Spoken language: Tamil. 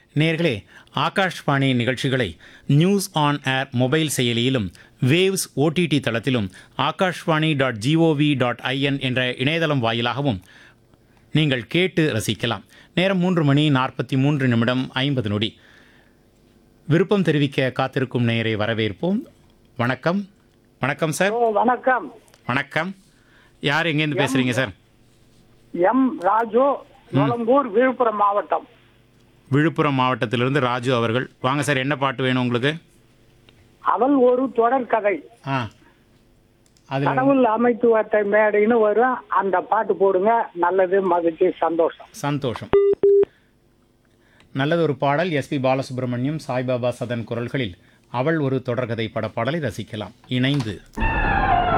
நேர்களே ஆகாஷ்வாணி நிகழ்ச்சிகளை நியூஸ் ஆன் ஏர் மொபைல் செயலியிலும் வேவ்ஸ் ஓடிடி தளத்திலும் Akashvani dot gov dot in என்ற இணையதளம் வாயிலாகவும் நீங்கள் கேட்டு ரசிக்கலாம் நேரம் மூன்று மணி நாற்பத்தி மூன்று நிமிடம் ஐம்பது நொடி விருப்பம் தெரிவிக்க காத்திருக்கும் நேயரை வரவேற்போம் வணக்கம் வணக்கம் சார் ஓ வணக்கம் வணக்கம் யார் எங்கேருந்து பேசுகிறீங்க சார் எம் ராஜு நுளம்பூர் விழுப்புரம் மாவட்டம் விழுப்புரம் மாவட்டத்திலிருந்து ராஜு அவர்கள் வாங்க சார் என்ன பாட்டு வேணும் உங்களுக்கு அவள் ஒரு தொடர்கதை ஆ அதில் கடவுள் அமைத்து வைத்த மேடைன்னு வரும் அந்த பாட்டு போடுங்க நல்லது மகிழ்ச்சி சந்தோஷம் சந்தோஷம் நல்லது ஒரு பாடல் எஸ்பி பாலசுப்ரமணியம் சாய்பாபா சதன் குரல்களில் அவள் ஒரு தொடர்கதை பட பாடலை ரசிக்கலாம் இணைந்து